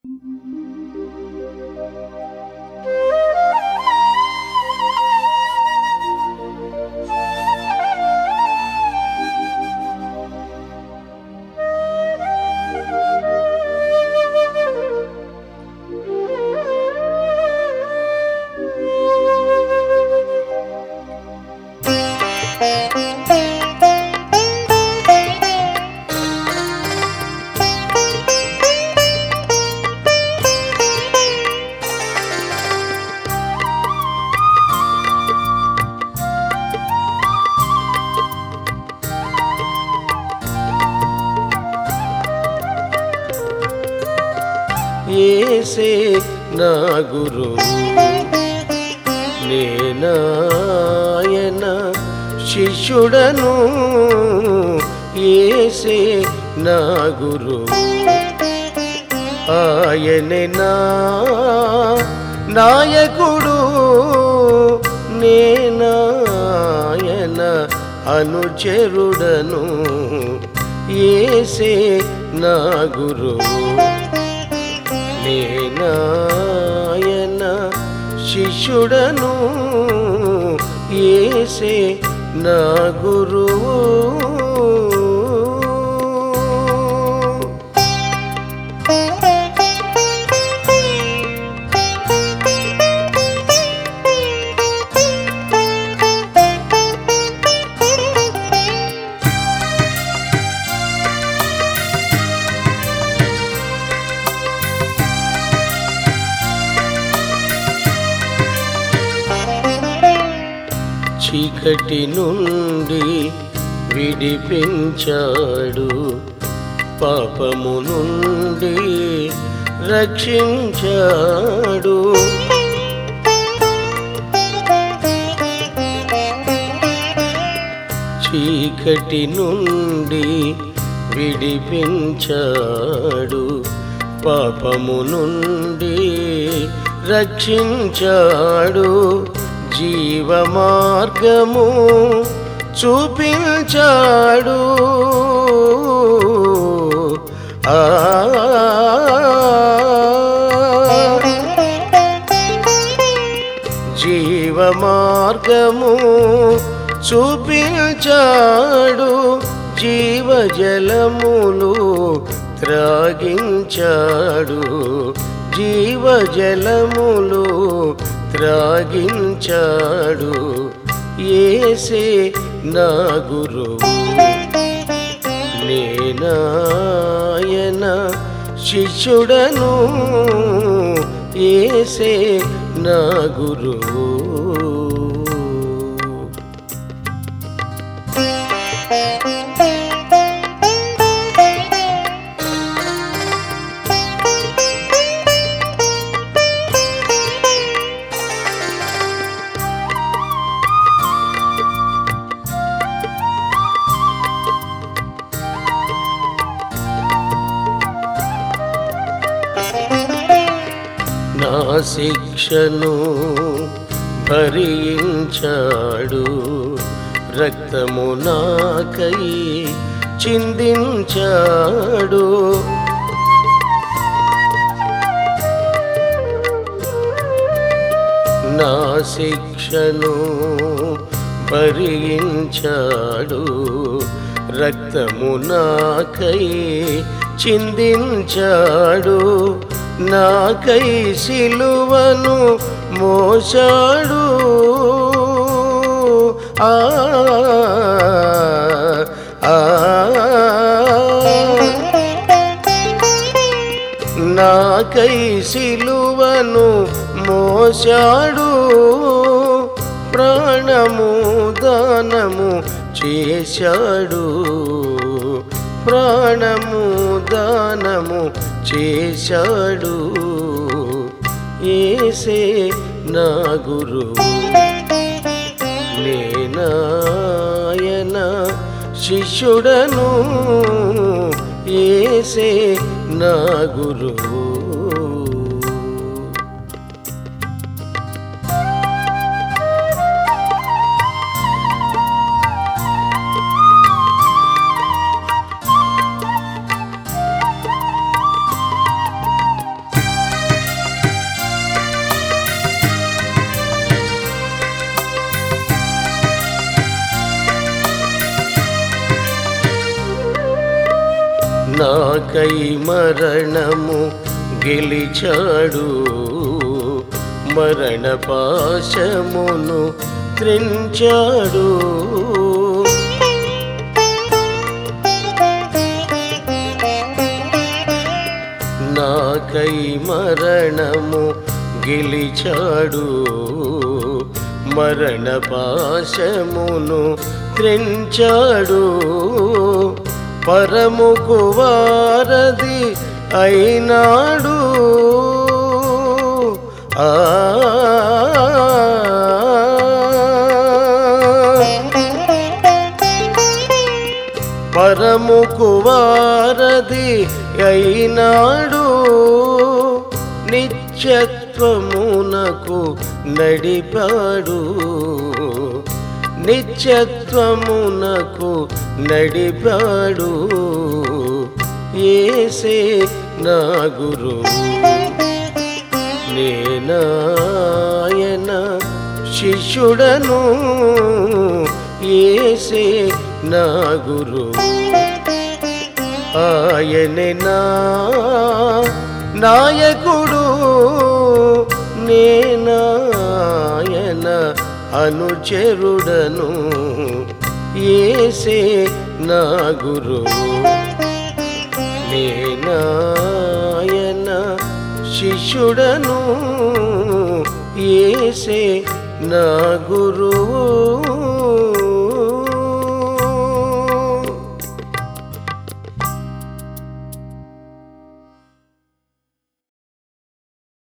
ఏసే నా గురు నేనాయన శిష్యుడను ఏసే నా గురు ఆయనే నా నాయకుడు నేనాయన అనుచరుడను ఏసే నా గురువు నేనాయన శిష్యుడను ఏసే నా గురువు చీకటి నుండి విడిపించాడు పాపము నుండి రక్షించాడు చీకటి నుండి విడిపించాడు పాపము నుండి రక్షించాడు జీవ మార్గము చూపించాడు ఆ జీవ మార్గము చూపించాడు జీవ జలములు త్రాగించాడు జీవ జలములు త్రాగించాడు ఏసే నా గురువు నేనాయన శిష్యుడను ఏసే నా గురువు నా శిక్షను భరించాడు రక్తము నాకై చిందించాడు నా శిక్షను భరించాడు రక్తము నాకై చిందించాడు నాకై సిలువను మోసాడు ఆ ఆ నాకై సిలువను మోసాడు ప్రాణము దానము చేశాడు ప్రాణము దానము చేశాడు ఏసే నా గురువు నేనాయన శిష్యుడను ఏసే నా గురువు నాకై మరణము గెలిచాడు మరణ పాశమును త్రించాడు నాకై మరణము గెలిచాడు మరణ పాశమును త్రించాడు పరముకు వారది అయినాడు ఆ పరముకు వారది అయినాడు నిత్యత్వమునకు నడిపాడు నిత్యత్వమునకు నడిపాడు ఏసే నా గురు నేనాయన శిష్యుడను ఏసే నా గురు ఆయనే నా నాయకుడు నేనాయన అనుచరుడను ఏసే నా గురు నేనాయన శిష్యుడను ఏసే నా గురువు